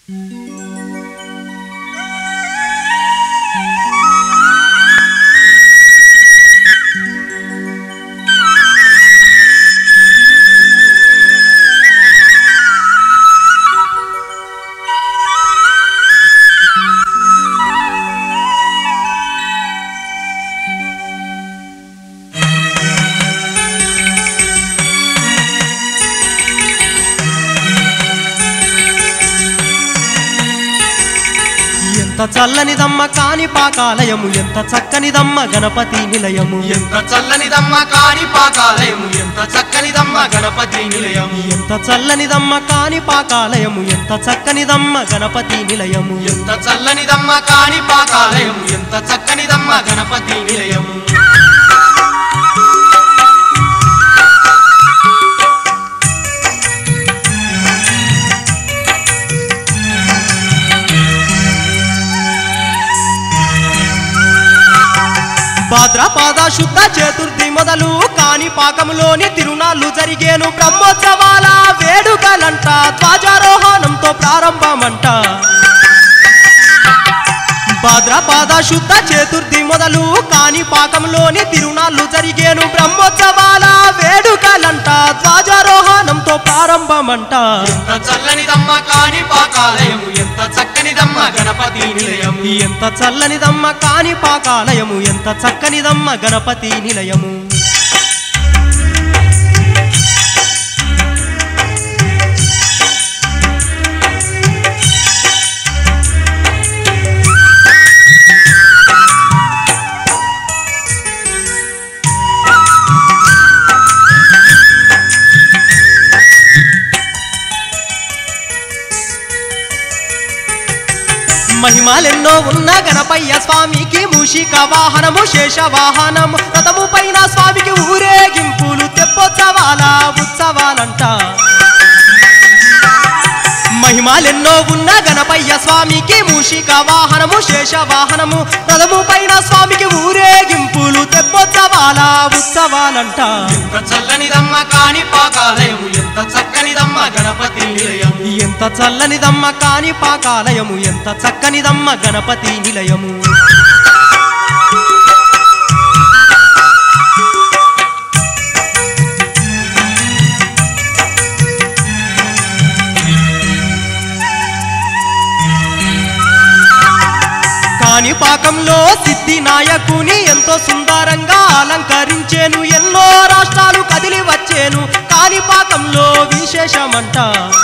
ఎంత చల్లనిదమ్మ కాని పాకాలయము ఎంత చక్కనిదమ్మ గణపతి నిలయము ఎంత చల్లనిదమ్మ కాని పాకాలయము ఎంత చక్కనిదమ్మ గణపతి నిలయము ఎంత చల్లనిదమ్మ కాని పాకాలయము ఎంత చక్కనిదమ్మ గణపతి నిలయము ఎంత చల్లనిదమ్మ కాని పాకాలయము ఎంత చక్కనిదమ్మ గణపతి నిలయము భాద్రపాద శుద్ధ చతుర్థి మొదలు కాని పాకములోని తిరునాళ్ళు జరిగేను బ్రహ్మోత్సవాల వేడుకలంట ధ్వజారోహణంతో ప్రారంభమంట భాద్రపాద శుద్ధ చతుర్థి మొదలు కాని పాకంలోని తిరునాళ్ళు జరిగేను బ్రహ్మోత్సవాల వేడుకలంట ధ్వజారోహణంతో ప్రారంభమంట ఎంత చల్లనిదమ్మ కాని పాకాలయము ఎంత చక్కనిదమ్మ గణపతి నిలయము ఎంత చల్లనిదమ్మ కాని పాకాలయము ఎంత చక్కనిదమ్మ గణపతి నిలయము మహిమలెన్నో ఉన్న గణపయ్య స్వామికి మూషిక వాహనము శేష వాహనము రథము పైన స్వామికి ఊరేగింపులు తెప్పోత్సవాల ఉత్సవాలంట మహిమలెన్నో ఉన్న గణపయ్య స్వామికి మూషిక వాహనము శేష వాహనము రథము పైన స్వామికి ఊరేగింపులు తెప్పోత్సవాల ఉత్సవాలంట ఎంత చల్లనిదమ్మ కాని పాకాలయము ఎంత చక్కనిదమ్మ గణపతి నిలయము ఎంత చల్లనిదమ్మ కాని పాకాలయము ఎంత చక్కనిదమ్మ గణపతి నిలయము కాని పాకంలో సిద్ధి నాయకుని ఎంతో సుందరంగా అలంకరించేను ఎన్నో రాష్ట్రాలు కదిలి వచ్చేను కాని పాకంలో విశేషమంట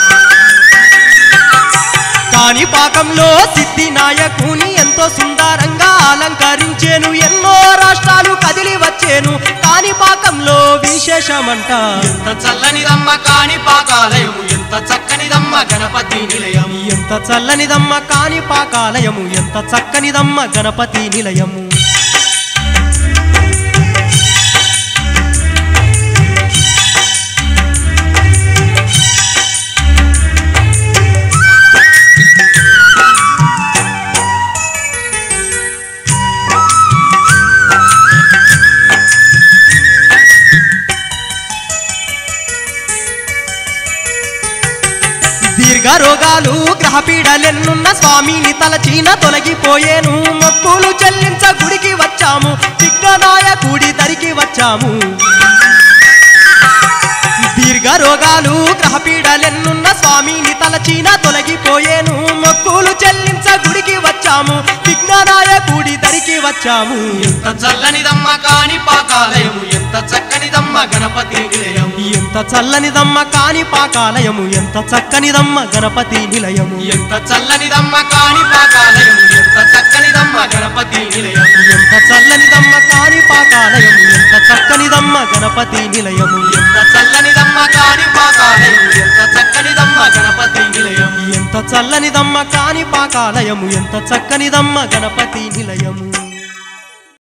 కాని పాకంలో సిద్ధి నాయకుని ఎంతో సుందరంగా అలంకరించేను ఎన్నో రాష్ట్రాలు కదిలి వచ్చేను కాని పాకంలో విశేషమంట ఎంత చల్లనిదమ్మ కాని పాకాలయము ఎంత చక్కనిదమ్మ గణపతి నిలయము ఎంత చల్లనిదమ్మ కాని పాకాలయము ఎంత చక్కనిదమ్మ గణపతి నిలయము దీర్ఘ రోగాలు గ్రహపీడలెన్నున్న స్వామిని తలచీన తొలగిపోయేను మొక్కులు చెల్లించ గుడికి వచ్చాము విఘ్ననాయకుడి దరికి వచ్చాము దీర్ఘ రోగాలు గ్రహపీడలెన్నున్న స్వామిని తలచీన తొలగిపోయేను మొక్కులు చెల్లించ గుడికి వచ్చాము విఘ్ననాయకుడి దరికి వచ్చాము ఎంత చల్లనిదమ్మ కాని పాకాలయము ఎంత చక్కనిదమ్మ గణపతి నిలయము ఎంత చల్లనిదమ్మ కాని పాకాలయము ఎంత చక్కనిదమ్మ గణపతి నిలయము ఎంత చల్లనిదమ్మ కాని పాకాలయము ఎంత చక్కనిదమ్మ గణపతి నిలయము ఎంత చల్లనిదమ్మ కాని పాకాలయము ఎంత చక్కనిదమ్మ గణపతి నిలయము ఎంత చల్లనిదమ్మ కాని పాకాలయము ఎంత చక్కనిదమ్మ గణపతి నిలయము ఎంత చల్లనిదమ్మ కాని పాకాలయము ఎంత చక్కనిదమ్మ గణపతి నిలయము